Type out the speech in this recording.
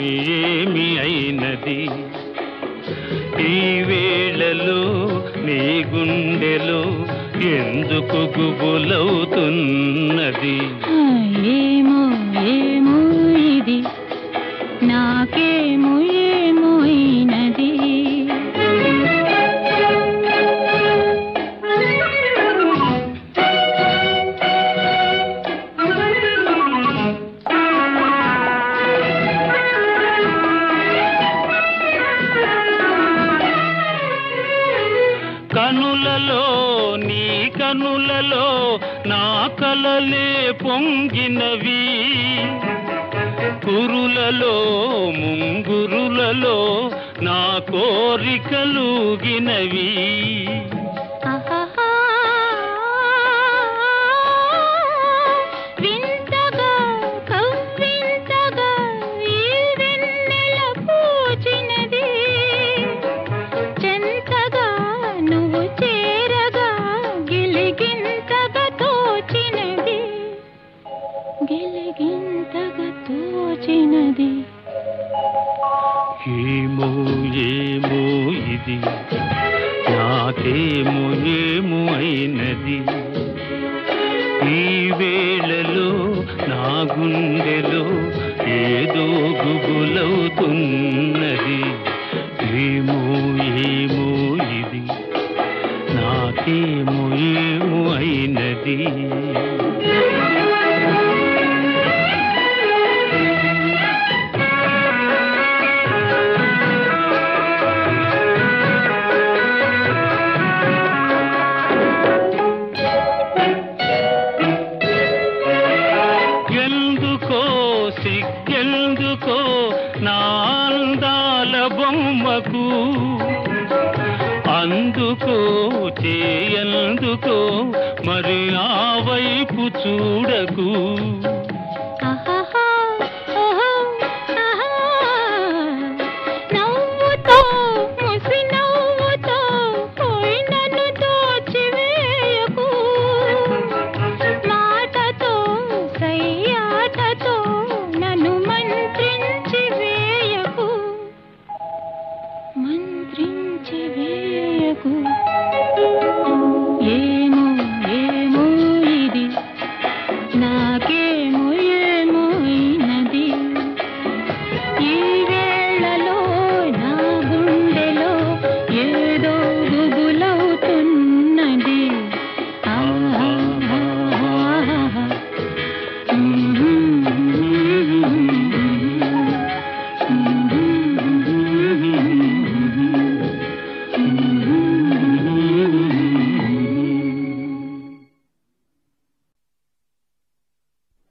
ఏమి అయినది ఈ వేళలో నీ గుండెలో ఎందుకు గుబులవుతున్నది ఏమో ఏమో ఇది నాకేమో ఏమో అయినది కనులలో నీ కనులలో నా కలలే పొంగినవి కురులలో ముంగురులలో నా కోరికలుగినవి ఆహాహా. వింతగా కవ్వింతగా ఈ వెన్నెల పూచినది చెంతగా నువ్వు చేరగా గిలిగింతగా తోచినది గిలిగింతగా తోచినది ఏమో ఏమో ఇది నాకేమో ఏమో అయినది ఈ వేళలో నా గుండెలో ఏదో గుబులవుతున్నది ఏమో ఏమో ఇది నాకేమో ఏమో అయినది ఎందుకో సిగ్గెందుకో నా అందాల బొమ్మకు అందుకో చేయందుకో మరి ఆ వైపు చూడకు